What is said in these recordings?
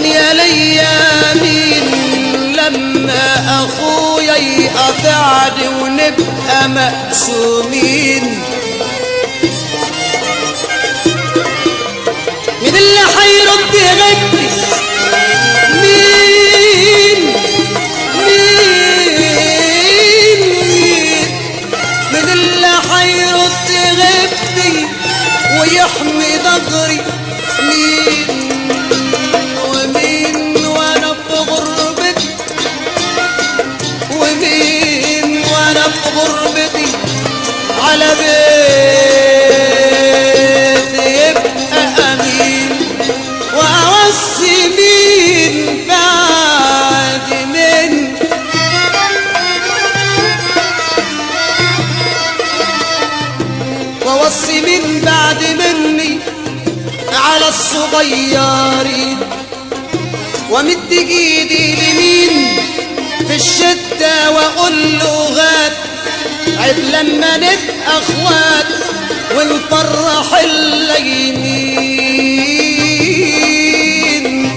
الدنيا ليا مين لما اخويا يقطعني ونبقى مقسومين مين اللي حيرد غدي مين مين من اللي حيرد غدي ويحمي ضغري مين ومين وانا في غربتي ومين وانا في غربتي على بيتي يبقى امين واوصي مين بعد من واوصي مين بعد مني على الصغيرين ومد ايدي لمين في الشدة واقول له غات عيب لما نبقى اخوات ونفرح الليمين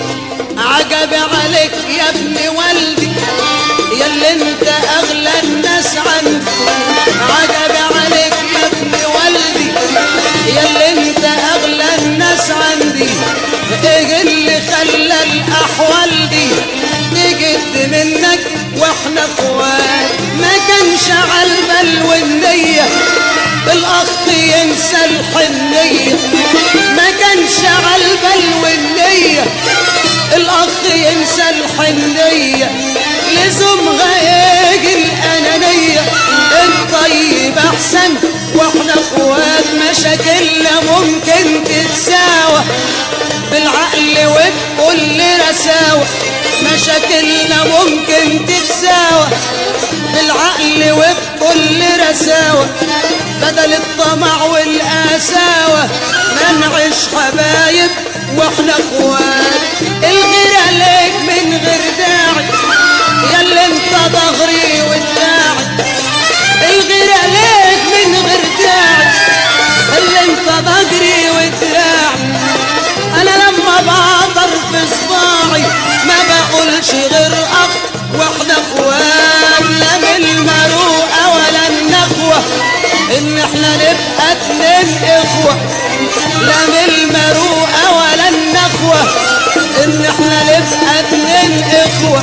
عجب عليك يا ابن والدي يا اللي انت اغلى الناس عندي عجب عليك يا ابن والدي يا اللي انت اغلى الناس عندي ايه اللي خلى الاحوال دي تجد منك واحنا اخوات ما كانش على البال والنية الاخ ينسى الحنية ما كانش على البال والنية الاخ ينسى الحنية لزومها يجي الانانية الطيب احسن واحنا اخوات مشاكلنا ممكن تتساوى بالعقل وبكل رساوة مشاكلنا ممكن تتساوى بالعقل وبكل رساوة بدل الطمع والقساوة ما نعيش حبايب واحنا اخوات الغير عليك من غير داعي يا اللي انت ظهري ودراعي الغير عليك من غير داعي اللي انت ظهري ودراعي انا لما بعطر في صباعي ما بقولش غير اخ واحنا اخوات لا من المروءه ولا النخوه ان احنا نبقى اتنين اخوه لا من المروءه ولا النخوه ان احنا نبقى اتنين اخوه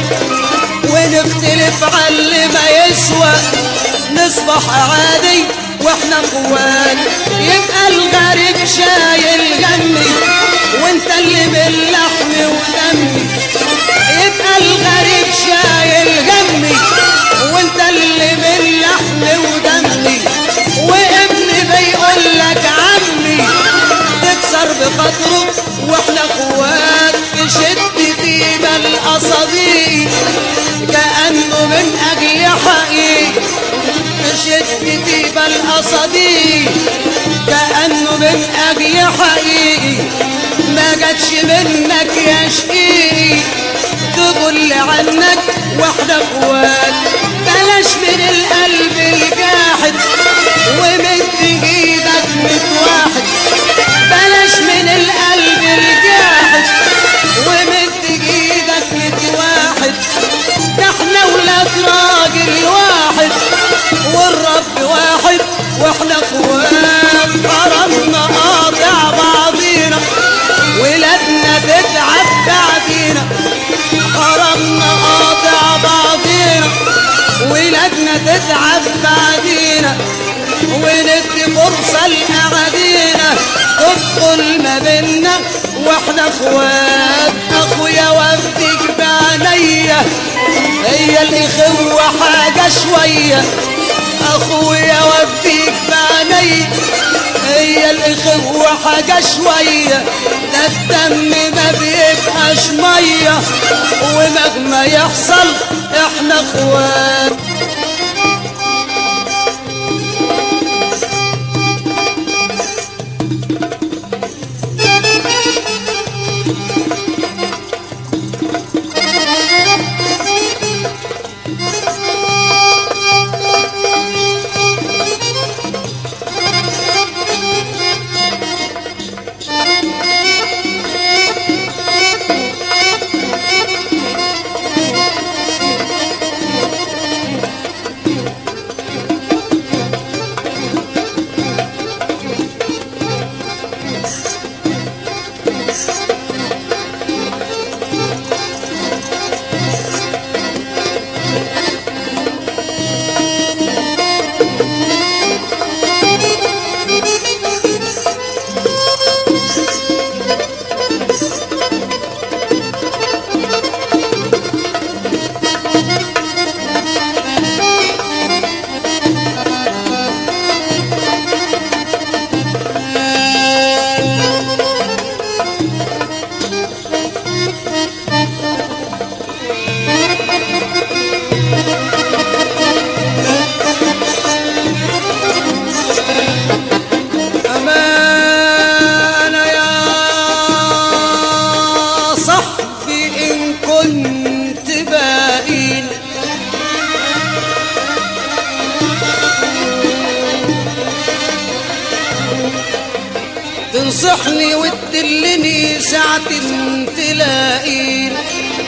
ونختلف على اللي ما يسوى نصبح عادي واحنا اخوات يبقى الغريب شايل جنبي وانت اللي باللحم ودمي يبقى الغريب شايل جنبي وانت اللي باللحم ودمي وابني بيقول لك عمي تكسر بخاطره واحنا اخوات في شدتي بل اصديق كانه من اجل حقيقي شدتي بل أصدي كأنه من أجل حقيقي ما جاتش منك يا شقيقي تقول عنك واحدة اخوات بلاش من القلب الجاحد ومد ايدك مت واحد بلاش من القلب الجاحد ومد ايدك مت واحد ده احنا ولاد راجل واحد والرب واحد واحنا اخوات حرمنا قاطع بعضينا ولادنا تتعب بعدينا حرمنا قاطع بعضينا ولادنا تتعب بعدينا وندي فرصة لأعادينا تدخل ما بينا واحنا اخوات اخويا وفدك بعينيا هي الاخوة حاجة شوية اخويا وفدك بعينيا هي الاخوة حاجة شوية ده الدم ما بيبقاش مية ومهما يحصل احنا اخوات ربي إن كنت باين تنصحني وتدلني ساعة تلاقيني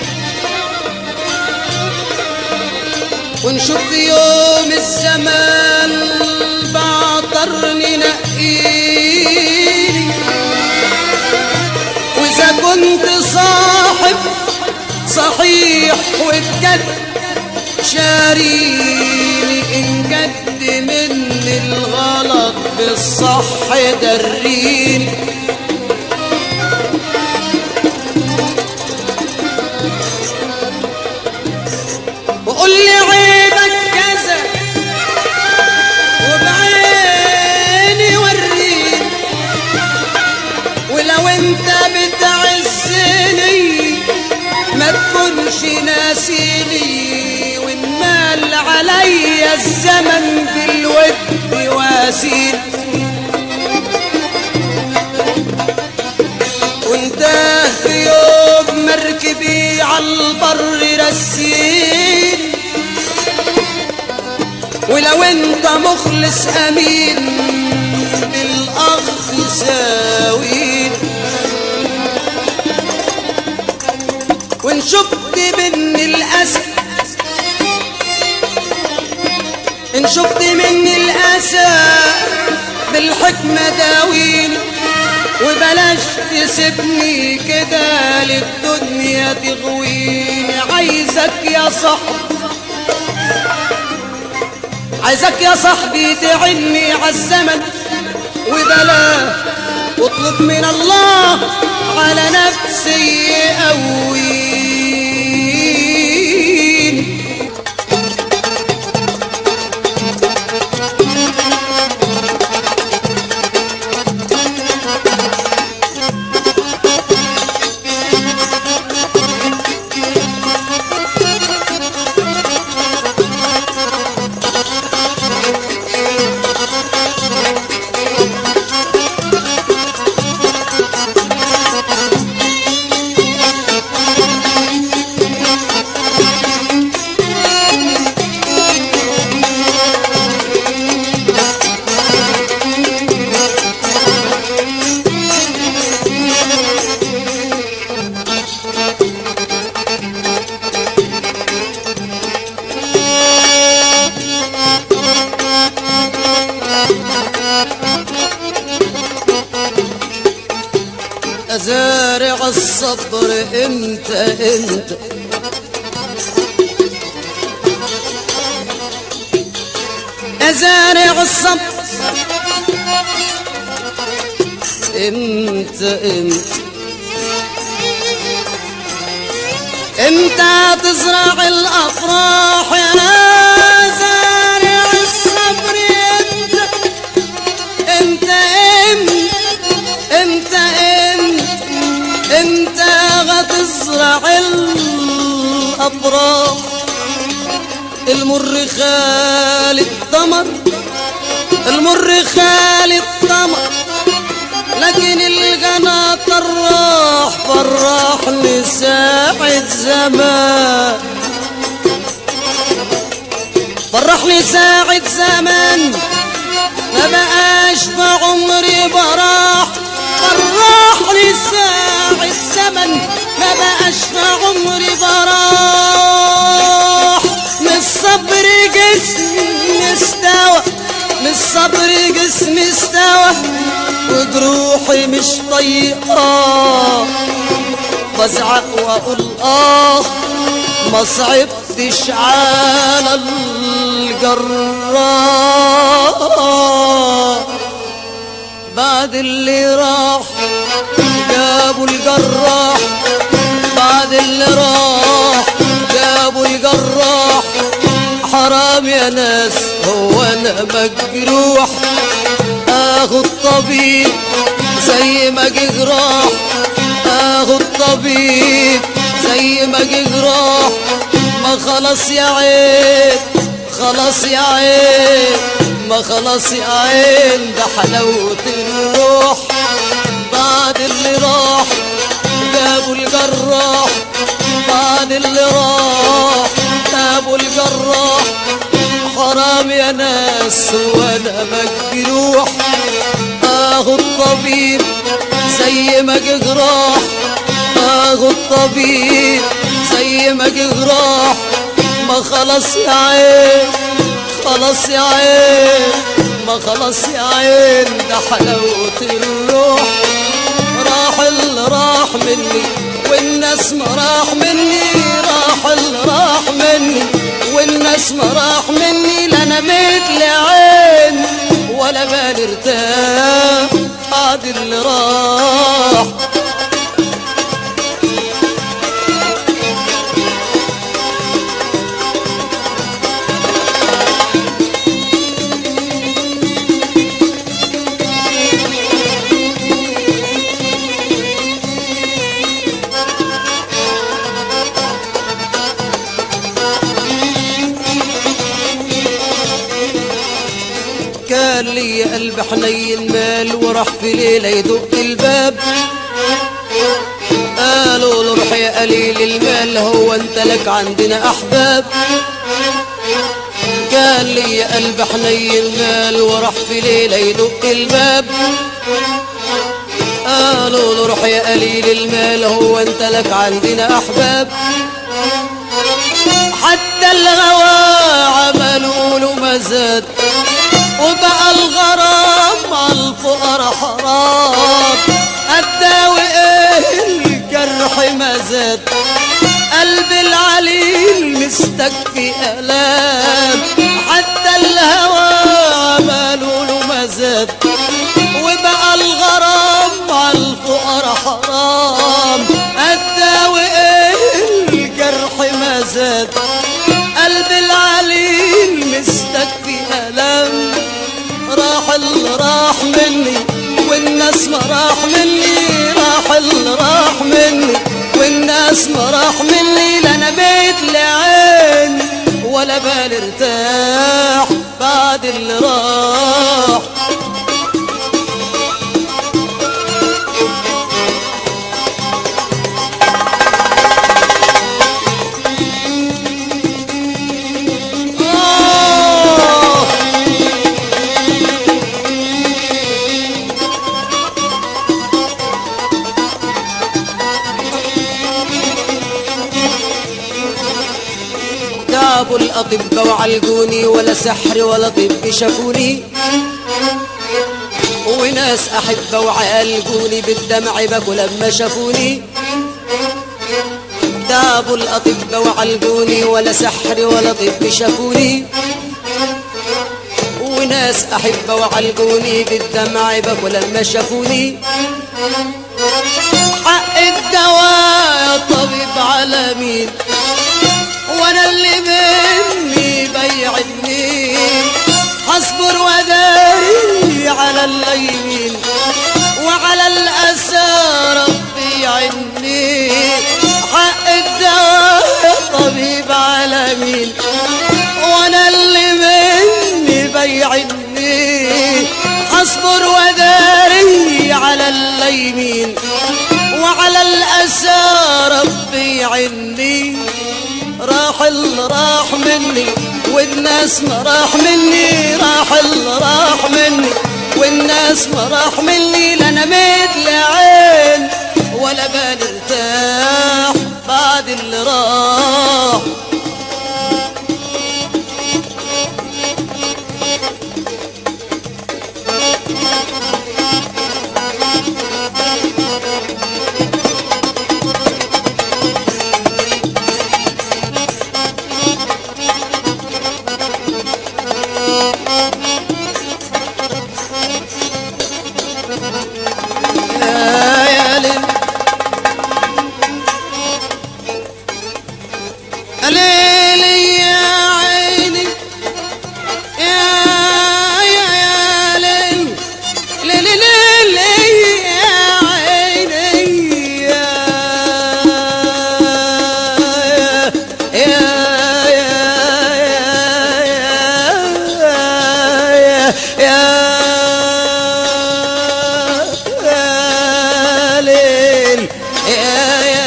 وان شفت يوم الزمان بعطرني نقيني واذا كنت صاحب صحيح وبجد شاريني ان جد مني الغلط بالصح دريني وقول لي عيبك كذا وبعيني وريني ولو انت بتعزني ما تكونش ناسيني وان مال عليا الزمن بالود واسيل وانت في يوم مركبي عالبر رسين ولو انت مخلص امين بالاخ ساوين وان شفت مني الاسى ان شفت مني الاسى بالحكمة داويني وبلاش تسيبني كده للدنيا تغويني عايزك يا صاحبي عايزك يا صاحبي تعني عالزمن وبلا واطلب من الله على نفسي قوين أزارع الصبر انت انت أزارع الصبر انت انت انت تزرع الافراح يا زارع الصبر انت انت انت انت انت انت غتزرع الافراح المر خالي الثمر المر خالي الثمر لكن القنا طراح فرحني ساعة زمان فرحني ساعة زمان ما بقاش بعمري براح فرحني ساعة زمن ما بقاش بعمري براح من الصبر جسمي استوى من الصبر جسمي استوى وجروحي مش طيقة بزعق واقول اه ما صعبتش على الجراح بعد اللي راح جابوا الجراح بعد اللي راح جابوا الجراح حرام يا ناس هو انا مجروح اخد طبيب زي ما جه جراح اخد طبيب زي ما جه جراح ما خلاص يا عين خلاص يا عين ما خلاص يا عين ده حلاوة الروح بعد اللي راح جاب جابوا الجراح بعد اللي راح جابوا الجراح حرام يا ناس وانا مجروح اخو الطبيب زي ما جه جراح اخو الطبيب زي ما جه جراح ما خلاص يا عين خلاص يا عين ما خلاص يا عين ده حلاوة الروح راح اللي راح مني والناس ما راح مني راح اللي راح مني والناس ما راح مني لا انا مثل عين ولا بالي ارتاح بعد اللي راح كان لي قلب حنين مال وراح في ليلة يدق الباب قالوا له روح يا قليل المال هو انت لك عندنا احباب كان لي قلب حنين مال وراح في ليلة يدق الباب قالوا له روح يا قليل المال هو انت لك عندنا احباب حتى الهوى عملوا له مزاد وبقى الغرام على الفقراء حرام الداوي ايه الجرح ما زاد قلب العليل مستكفي الام حتى الهوى عملوا له مزاد وبقى الغرام على الفقراء حرام الداوي ايه الجرح ما زاد قلب العليل مستكفي الام راح اللي راح مني والناس ما راح مني راح اللي راح مني والناس ما راح مني لا انا بيت لعين ولا بال ارتاح بعد اللي راح آه جابوا الأطباء وعالجوني ولا سحر ولا طب شافوني وناس أحبة وعالجوني بالدمع بكوا لما شافوني جابوا الأطباء وعالجوني ولا سحر ولا طب شافوني وناس أحبة وعالجوني بالدمع بكوا لما شافوني حق الدواء يا طبيب على مين وانا اللي مني بيعني هصبر وداري على الليمين وعلى الاسى ربي يعني حق الدواء يا طبيب على مين وانا اللي مني بيعني هصبر وداري على الليمين وعلى الاسى ربي يعني راح اللي راح مني والناس ما راح مني راح اللي راح مني والناس ما راح مني لا انا مثل عين ولا بال ارتاح بعد اللي راح يا يا ليل ليل يا عيني يا يا يا ليل ليل ليل ليل يا عيني يا يا يا يا يا يا ليل يا يا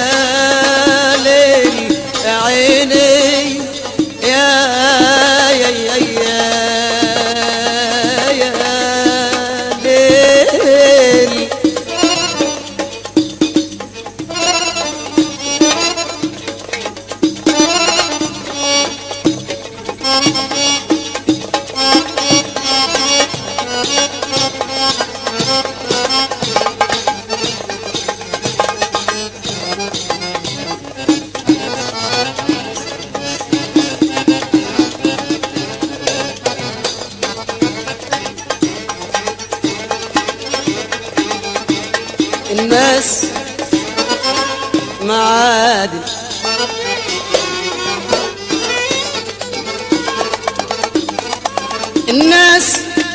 الناس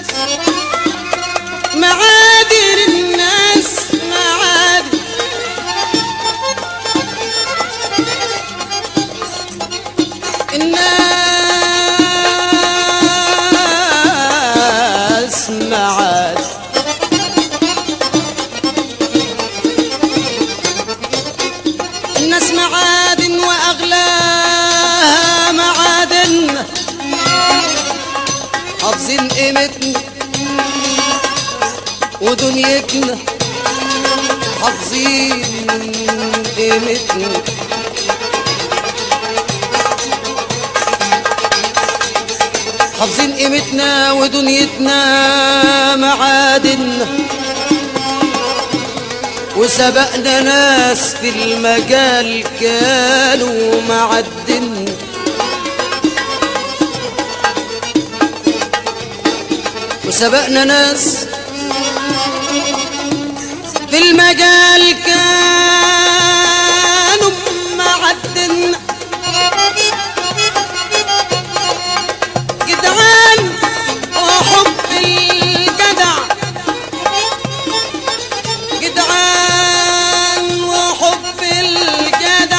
معادن الناس معادن الناس معادن الناس معادن واغلاها معادن حافظين قيمتنا ودنيتنا حافظين قيمتنا حافظين قيمتنا ودنيتنا معادن وسبقنا ناس في المجال كانوا معدن وسبقنا ناس في المجال كانوا معدن جدعان وحب الجدع جدعان وحب الجدع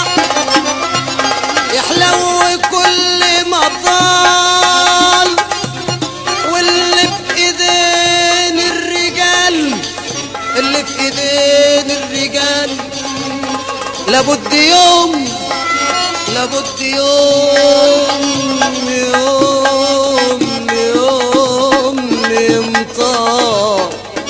يحلو كل ما طال واللي في ايدين الرجال اللي في ايدين الرجال لابد يوم لابد يوم يوم يوم يمطار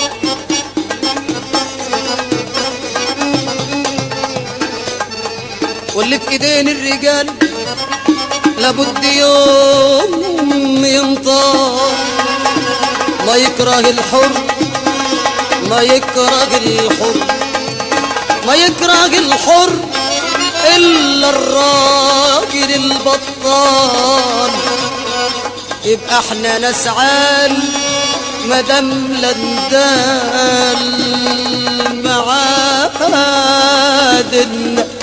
واللي في ايدين الرجال لابد يوم ينطار ما يكره الحر ما يكره الحر ما يكره الحر الا الراجل البطال يبقى احنا نسعال مدام لندال معادن